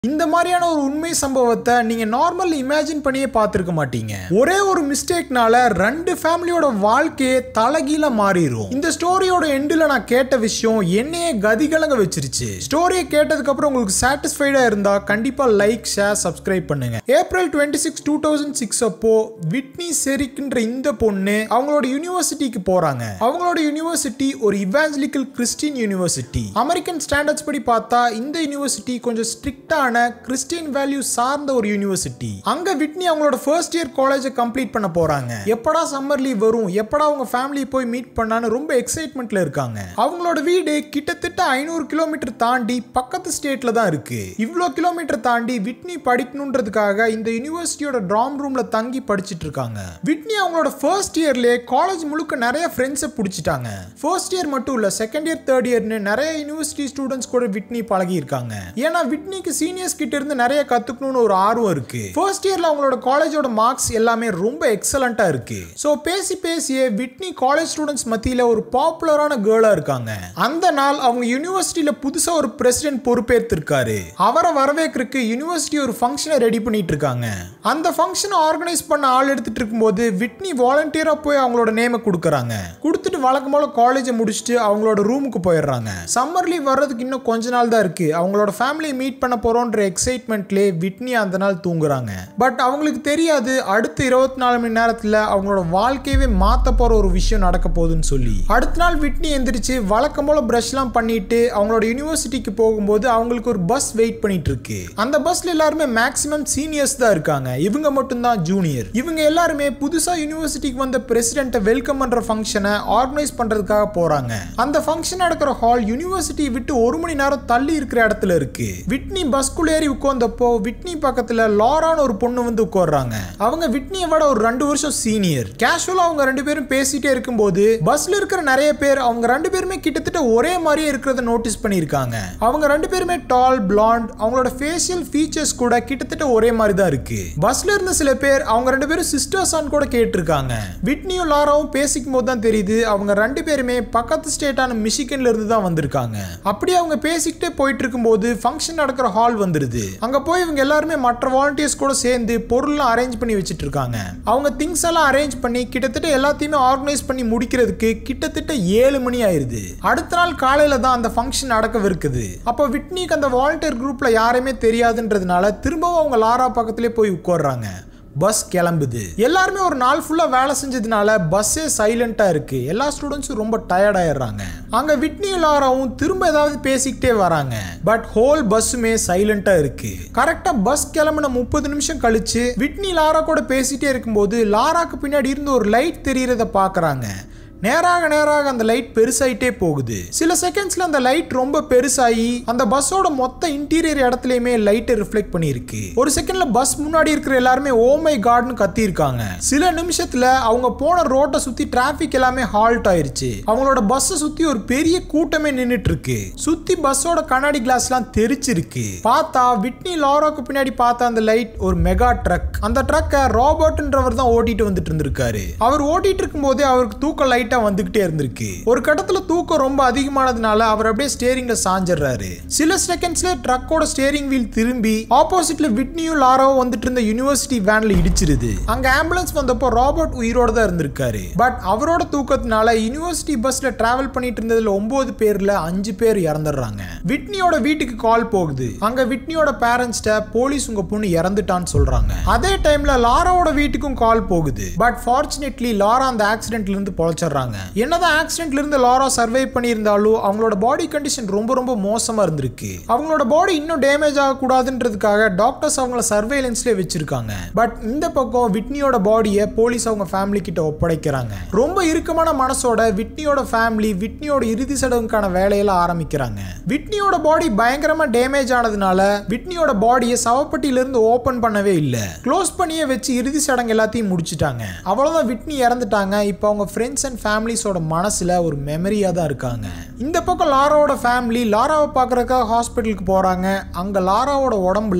இந்த மாதிரியான ஒரு உண்மை சம்பவத்தை நீங்க நார்மல் இமேஜின் பண்ணியே பார்த்திருக்க மாட்டீங்க ஒரே ஒரு மிஸ்டேக்னால ரெண்டு ஃபேமிலியோட வாழ்க்கையே தலகீழ மாறிடும் இந்த ஸ்டோரியோட எண்டில் நான் கேட்ட விஷயம் என்னையே கதிகலங்க வச்சிருச்சு ஸ்டோரியை கேட்டதுக்கு அப்புறம் உங்களுக்கு சாட்டிஸ்ஃபைடா இருந்தா கண்டிப்பா லைக் ஷேர் சப்ஸ்கிரைப் பண்ணுங்க April twenty six two thousand six அப்போ விட்னி செரிக்ன்ற இந்த பொண்ணு அவங்களோட யூனிவர்சிட்டிக்கு போறாங்க அவங்களோட யூனிவர்சிட்டி ஒரு evangelical Christian university American standards படி பார்த்தா இந்த யூனிவர்சிட்டி கொஞ்சம் ஸ்ட்ரிக்டான கிறிஸ்டியன் வேல்யூ சார்ந்த ஒரு யூனிவர்சிட்டி அங்க விட்னி அவங்களோட ஃபர்ஸ்ட் இயர் காலேஜை கம்ப்ளீட் பண்ண போறாங்க எப்படா சம்மர் லீவ் வரும் எப்படா அவங்க ஃபேமிலி போய் மீட் பண்ணான்னு ரொம்ப எக்ஸைட்மெண்ட்ல இருக்காங்க அவங்களோட வீடு கிட்டத்தட்ட ஐநூறு கிலோமீட்டர் தாண்டி பக்கத்து ஸ்டேட்ல தான் இருக்கு இவ்வளோ கிலோமீட்டர் தாண்டி விட்னி படிக்கணுன்றதுக்காக இந்த யூனிவர்சிட்டியோட ட்ராம் ரூம்ல தங்கி படிச்சிட்டு இருக்காங்க விட்னி அவங்களோட ஃபர்ஸ்ட் இயர்லயே காலேஜ் முழுக்க நிறைய ஃப்ரெண்ட்ஸை பிடிச்சிட்டாங்க ஃபர்ஸ்ட் இயர் மட்டும் இல்ல செகண்ட் இயர் தேர்ட் இயர்னு நிறைய யூனிவர்சிட்டி ஸ்டூடெண்ட்ஸ் கூட விட்னி பழகி இருக்காங்க ஏன்னா விட்னிக்கு சீனியர்ஸ் கிட்ட இருந்து நிறைய கத்துக்கணும்னு ஒரு ஆர்வம் இருக்கு ஃபர்ஸ்ட் இயர்ல அவங்களோட காலேஜோட மார்க்ஸ் எல்லாமே ரொம்ப எக்ஸலண்டா இருக்கு ஸோ பேசி பேசியே விட்னி காலேஜ் ஸ்டூடெண்ட்ஸ் மத்தியில ஒரு பாப்புலரான கேர்ளா இருக்காங்க அந்த நாள் அவங்க யூனிவர்சிட்டியில புதுசா ஒரு பிரசிடென்ட் பொறுப்பேற்றிருக்காரு அவரை வரவேற்கிறதுக்கு யூனிவர்சிட்டி ஒரு ஃபங்க்ஷனை ரெடி பண்ணிட்டு இருக்காங்க அந்த ஃபங்க்ஷனை ஆர்கனைஸ் பண்ண ஆள் எடுத்துட்டு இருக்கும்போது விட்னி வாலண்டியரா போய் அவங்களோட நேமை கொடுக்குறாங்க கொடுத்துட்டு வழக்கம் போல காலேஜை முடிச்சுட்டு அவங்களோட ரூமுக்கு போயிடுறாங்க சம்மர் லீவ் வர்றதுக்கு இன்னும் கொஞ்ச நாள் தான் இருக்கு அவங்களோட ஃபேமிலியை மீட் பண்ண போறோன்ற எக்ஸைட்மெண்ட்லேயே விட்னி அந்த நாள் தூங்குறாங்க பட் அவங்களுக்கு தெரியாது அடுத்த இருபத்தி நாலு மணி நேரத்தில் அவங்களோட வாழ்க்கையவே மாற்ற போற ஒரு விஷயம் நடக்க போகுதுன்னு சொல்லி அடுத்த நாள் விட்னி எந்திரிச்சு வழக்கம் போல ப்ரஷ்லாம் பண்ணிட்டு அவங்களோட யூனிவர்சிட்டிக்கு போகும்போது அவங்களுக்கு ஒரு பஸ் வெயிட் பண்ணிட்டு இருக்கு அந்த பஸ்ல எல்லாருமே மேக்ஸிமம் சீனியர்ஸ் தான் இருக்காங்க இவங்க மட்டும்தான் ஜூனியர் இவங்க எல்லாருமே புதுசா யூனிவர்சிட்டிக்கு வந்த பிரசிடென்ட்டை வெல்கம் பண்ற ஃபங்க்ஷனை ஆர்கனைஸ் பண்றதுக்காக போறாங்க அந்த ஃபங்க்ஷன் நடக்கிற ஹால் யூனிவர்சிட்டி விட்டு ஒரு மணி நேரம் தள்ளி இருக்கிற இடத்துல இருக்கு விட்னி பஸ்குள்ள ஏறி உட்கார்ந்தப்போ விட்னி பக்கத்துல லாரான்னு ஒரு பொண்ணு வந்து உட்கார்றாங்க அவங்க விட்னியை விட ஒரு ரெண்டு வருஷம் சீனியர் கேஷுவலா அவங்க ரெண்டு பேரும் பேசிட்டே இருக்கும்போது பஸ்ல இருக்கிற நிறைய பேர் அவங்க ரெண்டு பேருமே கிட்டத்தட்ட ஒரே மாதிரியே இருக்கிறத நோட்டீஸ் பண்ணியிருக்காங்க அவங்க ரெண்டு பேருமே டால் பிளாண்ட் அவங்களோட ஃபேஷியல் ஃபீச்சர்ஸ் கூட கிட்டத்தட்ட ஒரே மாதிரி தான் இருக்கு பஸ்ல இருந்த சில பேர் அவங்க ரெண்டு பேரும் சிஸ்டர்ஸான்னு கூட கேட்டிருக்காங்க விட்னியும் லாராவும் பேசிக்கும் போது தான் தெரியுது அவங்க ரெண்டு பேருமே பக்கத்து ஸ்டேட்டான மிஷிகன்ல இருந்து தான் வந்திருக்காங்க அப்படி அவங்க பேசிக்கிட்டே போயிட்டு இருக்கும்போது ஃபங்க்ஷன் நடக்கிற ஹால் வந்துருது அங்க போய் இவங்க எல்லாருமே மற்ற வாலண்டியர்ஸ் கூட சேர்ந்து பொருள்லாம் அரேஞ்ச் பண்ணி வச்சிட்டு இருக்காங்க அவங்க திங்ஸ் எல்லாம் அரேஞ்ச் பண்ணி கிட்டத்தட்ட எல்லாத்தையுமே ஆர்கனைஸ் பண்ணி முடிக்கிறதுக்கு கிட்டத்தட்ட ஏழு மணி ஆயிருது அடுத்த நாள் காலையில தான் அந்த ஃபங்க்ஷன் நடக்கவிருக்குது அப்போ விட்னிக்கு அந்த வாலண்டியர் குரூப்ல யாருமே தெரியாதுன்றதுனால திரும்பவும் அவங்க லாரா பக்கத்திலே போய் உட்கார்றாங்க பஸ் கிளம்புது எல்லாருமே ஒரு நாள் ஃபுல்லா வேலை செஞ்சதுனால பஸ்ஸே சைலண்டா இருக்கு எல்லா ஸ்டூடெண்ட்ஸும் ரொம்ப டயர்ட் ஆயிடுறாங்க அங்க விட்னி லாராவும் திரும்ப ஏதாவது பேசிக்கிட்டே வராங்க பட் ஹோல் பஸ்ஸுமே சைலண்டா இருக்கு கரெக்டா பஸ் கிளம்புன முப்பது நிமிஷம் கழிச்சு விட்னி லாரா கூட பேசிட்டே இருக்கும்போது லாராக்கு பின்னாடி இருந்து ஒரு லைட் தெரியறத பாக்குறாங்க நேராக நேராக அந்த லைட் பெருசாயிட்டே போகுது சில செகண்ட்ஸ்ல அந்த லைட் ரொம்ப பெருசாகி அந்த பஸ்ஸோட மொத்த இன்டீரியர் இடத்துலயுமே லைட்டை ரிஃப்ளெக்ட் பண்ணிருக்கு ஒரு செகண்ட்ல பஸ் முன்னாடி இருக்கிற எல்லாருமே ஓ மை காட்னு கத்தி இருக்காங்க சில நிமிஷத்துல அவங்க போன ரோட்டை சுத்தி டிராபிக் எல்லாமே ஹால்ட் ஆயிருச்சு அவங்களோட பஸ்ஸை சுத்தி ஒரு பெரிய கூட்டமே நின்னுட்டு இருக்கு சுத்தி பஸ்ஸோட கண்ணாடி கிளாஸ்லாம் தெரிச்சிருக்கு பார்த்தா விட்னி லாரோக்கு பின்னாடி பார்த்த அந்த லைட் ஒரு மெகா ட்ரக் அந்த ட்ரக்கை ராபர்ட்ன்றவர் தான் ஓட்டிட்டு வந்துட்டு இருந்திருக்காரு அவர் ஓட்டிட்டு இருக்கும்போதே அவருக்கு தூக்க லைட் லைட்டா வந்துகிட்டே இருந்திருக்கு ஒரு கட்டத்துல தூக்கம் ரொம்ப அதிகமானதுனால அவர் அப்படியே ஸ்டேரிங்ல சாஞ்சிடுறாரு சில செகண்ட்ஸ்ல ட்ரக்கோட ஸ்டேரிங் வீல் திரும்பி ஆப்போசிட்ல விட்னியும் லாராவும் வந்துட்டு இருந்த யூனிவர்சிட்டி வேன்ல இடிச்சிருது அங்க ஆம்புலன்ஸ் வந்தப்போ ராபர்ட் உயிரோட தான் இருந்திருக்காரு பட் அவரோட தூக்கத்தினால யூனிவர்சிட்டி பஸ்ல டிராவல் பண்ணிட்டு இருந்ததுல ஒன்பது பேர்ல அஞ்சு பேர் இறந்துடுறாங்க விட்னியோட வீட்டுக்கு கால் போகுது அங்க விட்னியோட பேரண்ட்ஸ்ட போலீஸ் உங்க பொண்ணு இறந்துட்டான்னு சொல்றாங்க அதே டைம்ல லாராவோட வீட்டுக்கும் கால் போகுது பட் ஃபார்ச்சுனேட்லி லாரா அந்த ஆக்சிடென்ட்ல இருந்து பொழைச்சிடுறாங்க என்னதான் ஆக்சிடென்ட்ல இருந்து லாரா சர்வை பண்ணியிருந்தாலும் அவங்களோட பாடி கண்டிஷன் ரொம்ப ரொம்ப மோசமா இருந்திருக்கு அவங்களோட பாடி இன்னும் டேமேஜ் ஆகக்கூடாதுன்றதுக்காக டாக்டர்ஸ் அவங்கள சர்வேலன்ஸ்ல வச்சிருக்காங்க பட் இந்த பக்கம் விட்னியோட பாடியை போலீஸ் அவங்க ஃபேமிலி கிட்ட ஒப்படைக்கிறாங்க ரொம்ப இறுக்கமான மனசோட விட்னியோட ஃபேமிலி விட்னியோட இறுதி சடங்குக்கான வேலையில ஆரம்பிக்கிறாங்க விட்னியோட பாடி பயங்கரமா டேமேஜ் ஆனதுனால விட்னியோட பாடியை சவப்பட்டியில இருந்து ஓபன் பண்ணவே இல்ல க்ளோஸ் பண்ணியே வச்சு இறுதி சடங்கு எல்லாத்தையும் முடிச்சிட்டாங்க அவ்வளவுதான் விட்னி இறந்துட்டாங்க இப்போ அவங்க ஃப்ரெண்ட்ஸ் அண்ட் ஃபேமிலிஸோட மனசுல ஒரு மெமரியா தான் இருக்காங்க இந்த பக்கம் லாராவோட ஃபேமிலி லாராவை பார்க்கறதுக்காக ஹாஸ்பிட்டலுக்கு போறாங்க அங்க லாராவோட உடம்புல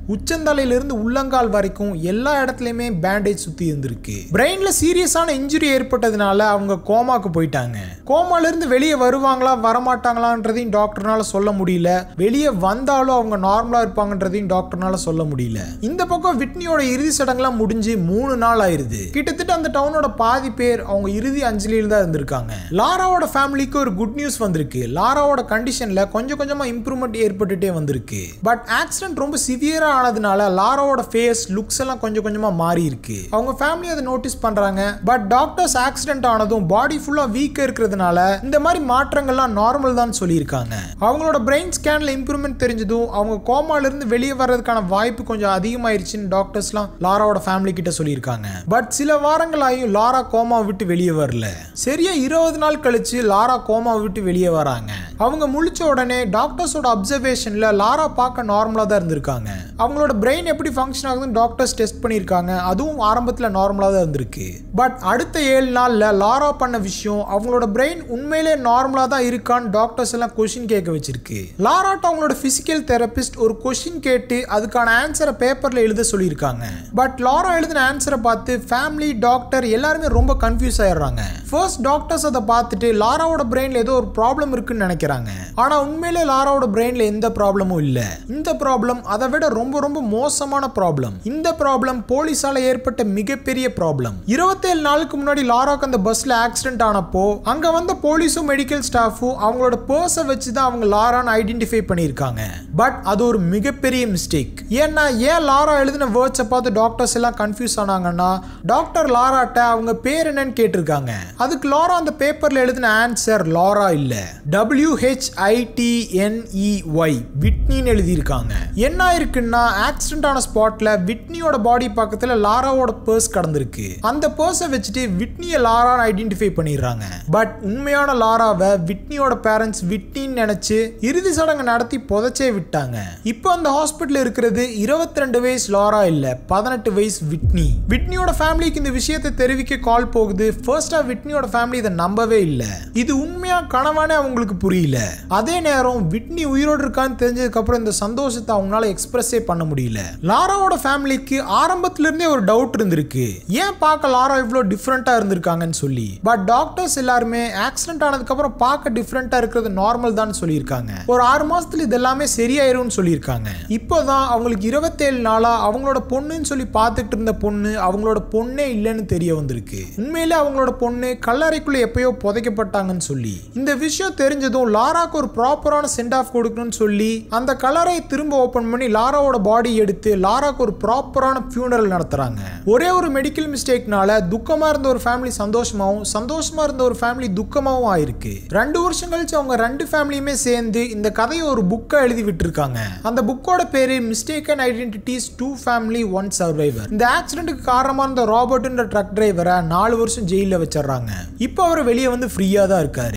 உச்சந்தலையில இருந்து உள்ளங்கால் வரைக்கும் எல்லா இடத்துலயுமே பேண்டேஜ் சுத்தி இருந்திருக்கு பிரெயின்ல சீரியஸான இன்ஜுரி ஏற்பட்டதுனால அவங்க கோமாக்கு போயிட்டாங்க கோமால இருந்து வெளியே வருவாங்களா வரமாட்டாங்களான்றதையும் டாக்டர்னால சொல்ல முடியல வெளியே வந்தாலும் அவங்க நார்மலா இருப்பாங்கன்றதையும் டாக்டர்னால சொல்ல முடியல இந்த பக்கம் விட்னியோட இறுதி சடங்குலாம் முடிஞ்சு மூணு நாள் ஆயிருது கிட்டத்தட்ட அந்த டவுனோட பாதி பேர் அவங்க இறுதி அஞ்சலியில் தான் இருந்திருக்காங்க லாராவோட ஃபேமிலிக்கு ஒரு குட் நியூஸ் வந்திருக்கு லாராவோட கண்டிஷன்ல கொஞ்சம் கொஞ்சமா இம்ப்ரூவ்மெண்ட் ஏற்பட்டுட்டே வந்திருக்கு பட் ஆக்சிடென்ட் ரொம்ப சிவியரா ஆனதுனால லாராவோட ஃபேஸ் லுக்ஸ் எல்லாம் கொஞ்சம் கொஞ்சமா மாறி இருக்கு அவங்க ஃபேமிலி அதை நோட்டீஸ் பண்றாங்க பட் டாக்டர்ஸ் ஆக்சிடென்ட் ஆனதும் பாடி ஃபுல்லா வீக்கா இருக்கிறதுனால இந்த மாதிரி மாற்றங்கள்லாம் நார்மல் தான் சொல்லியிருக்காங்க அவங்களோட பிரெயின் ஸ்கேன்ல இம்ப்ரூவ்மெண்ட் தெரிஞ்சதும் அவங்க கோமால இருந்து வெளியே வர்றதுக்கான வாய்ப்பு கொஞ்சம் அதிகமாயிருச்சுன்னு டாக்டர்ஸ்லாம் லாராவோட ஃபேமிலி கிட்ட சொல்லியிருக்காங்க பட் சில வாரங்களாயும் லாரா கோமா விட்டு வெளியே வரல சரியா இருபது நாள் கழிச்சு லாரா கோமா விட்டு வெளியே வராங்க அவங்க முழிச்ச உடனே டாக்டர்ஸோட அப்சர்வேஷன்ல லாரா பார்க்க நார்மலா தான் இருந்திருக்காங்க அவங்களோட பிரெயின் எப்படி ஃபங்க்ஷன் ஆகுதுன்னு டாக்டர்ஸ் டெஸ்ட் பண்ணியிருக்காங்க அதுவும் ஆரம்பத்தில் நார்மலாக தான் இருந்திருக்கு பட் அடுத்த ஏழு நாளில் லாரா பண்ண விஷயம் அவங்களோட பிரெயின் உண்மையிலே நார்மலாக தான் இருக்கான்னு டாக்டர்ஸ் எல்லாம் கொஷின் கேட்க வச்சிருக்கு லாராட்ட அவங்களோட பிசிக்கல் தெரபிஸ்ட் ஒரு கொஷின் கேட்டு அதுக்கான ஆன்சரை பேப்பரில் எழுத சொல்லியிருக்காங்க பட் லாரா எழுதின ஆன்சரை பார்த்து ஃபேமிலி டாக்டர் எல்லாருமே ரொம்ப கன்ஃபியூஸ் ஆயிடுறாங்க ஃபர்ஸ்ட் டாக்டர்ஸ் அதை பார்த்துட்டு லாராவோட பிரெயின்ல ஏதோ ஒரு ப்ராப்ளம் இருக்குன்னு நினைக்கிறாங்க ஆனா உண்மையிலே லாராவோட பிரெயின்ல எந்த ப்ராப்ளமும் இல்ல இந்த ப்ராப்ளம் அதை விட ரொம்ப ரொம்ப மோசமான ப்ராப்ளம் இந்த ப்ராப்ளம் போலீஸால ஏற்பட்ட மிகப்பெரிய ப்ராப்ளம் இருபத்தேழு நாளுக்கு முன்னாடி லாராக்கு அந்த பஸ்ல ஆக்சிடென்ட் ஆனப்போ அங்க வந்த போலீஸும் மெடிக்கல் ஸ்டாஃபும் அவங்களோட பர்ஸை வச்சு தான் அவங்க லாரான்னு ஐடென்டிஃபை பண்ணியிருக்காங்க பட் அது ஒரு மிகப்பெரிய மிஸ்டேக் ஏன்னா ஏன் லாரா எழுதின வேர்ட்ஸை பார்த்து டாக்டர்ஸ் எல்லாம் கன்ஃபியூஸ் ஆனாங்கன்னா டாக்டர் லாராட்ட அவங்க பேர் என்னன்னு கேட்டிருக்காங்க அதுக்கு லாரா அந்த பேப்பர்ல எழுதின ஆன்சர் லாரா இல்ல டபிள்யூ ஹெச் ஐடிஎன்இஒய் விட்னின்னு எழுதியிருக்காங்க என்ன இருக்குன்னா ஆக்சிடென்ட் ஆன ஸ்பாட்ல விட்னியோட பாடி பக்கத்துல லாராவோட பர்ஸ் கடந்திருக்கு அந்த பர்ஸை வச்சுட்டு விட்னியை லாரான்னு ஐடென்டிஃபை பண்ணிடுறாங்க பட் உண்மையான லாராவை விட்னியோட பேரண்ட்ஸ் விட்னின்னு நினைச்சு இறுதி சடங்கு நடத்தி புதைச்சே விட்டாங்க இப்போ அந்த ஹாஸ்பிட்டல் இருக்கிறது இருபத்தி ரெண்டு வயசு லாரா இல்ல பதினெட்டு வயசு விட்னி விட்னியோட ஃபேமிலிக்கு இந்த விஷயத்தை தெரிவிக்க கால் போகுது ஃபர்ஸ்டா விட்னியோட ஃபேமிலி இதை நம்பவே இல்லை இது உண்மையா கனவானே அவங்களுக்கு புரியல அதே நேரம் விட்னி உயிரோடு இருக்கான்னு தெரிஞ்சதுக்கு அப்புறம் இந்த சந்தோஷத்தை அவங்களால எக்ஸ்பிரஸே பண்ண முடியல லாராவோட ஃபேமிலிக்கு ஆரம்பத்துல இருந்தே ஒரு டவுட் இருந்திருக்கு ஏன் பார்க்க லாரா இவ்வளோ டிஃப்ரெண்டா இருந்திருக்காங்கன்னு சொல்லி பட் டாக்டர்ஸ் எல்லாருமே ஆக்சிடென்ட் ஆனதுக்கு அப்புறம் பார்க்க டிஃப்ரெண்டா இருக்கிறது நார்மல் தான் சொல்லியிருக்காங்க ஒரு ஆறு மாசத்துல இது எல்லாமே சரியாயிரும்னு சொல்லியிருக்காங்க இப்போதான் அவங்களுக்கு இருபத்தேழு நாளா அவங்களோட பொண்ணுன்னு சொல்லி பார்த்துட்டு இருந்த பொண்ணு அவங்களோட பொண்ணே இல்லைன்னு தெரிய வந்திருக்கு உண்மையிலே அவங்களோட பொண்ணு கல்லறைக்குள்ள எப்பயோ புதைக்கப்பட்டாங்கன்னு சொல்லி இந்த விஷயம் தெரிஞ்சதும் லாராக்கு ஒரு ப்ராப்பரான சென்ட் ஆஃப் கொடுக்கணும்னு சொல்லி அந்த கலரை திரும்ப ஓபன் பண்ணி லாராவோட பாடி எடுத்து லாராக்கு ஒரு ப்ராப்பரான ஃபியூனரல் நடத்துறாங்க ஒரே ஒரு மெடிக்கல் மிஸ்டேக்னால துக்கமா இருந்த ஒரு ஃபேமிலி சந்தோஷமாவும் சந்தோஷமா இருந்த ஒரு ஃபேமிலி துக்கமாவும் ஆயிருக்கு ரெண்டு வருஷம் கழிச்சு அவங்க ரெண்டு ஃபேமிலியுமே சேர்ந்து இந்த கதையை ஒரு புக்கா எழுதி விட்டுருக்காங்க அந்த புக்கோட பேரு mistake and identities two family one survivor இந்த ஆக்சிடென்ட்டுக்கு காரணமா இருந்த ராபர்ட்ன்ற ட்ரக் டிரைவரை நாலு வருஷம் ஜெயில வச்சிடுறாங்க இப்போ அவர் வெளியே வந்து ஃப்ரீயா தான் இருக்காரு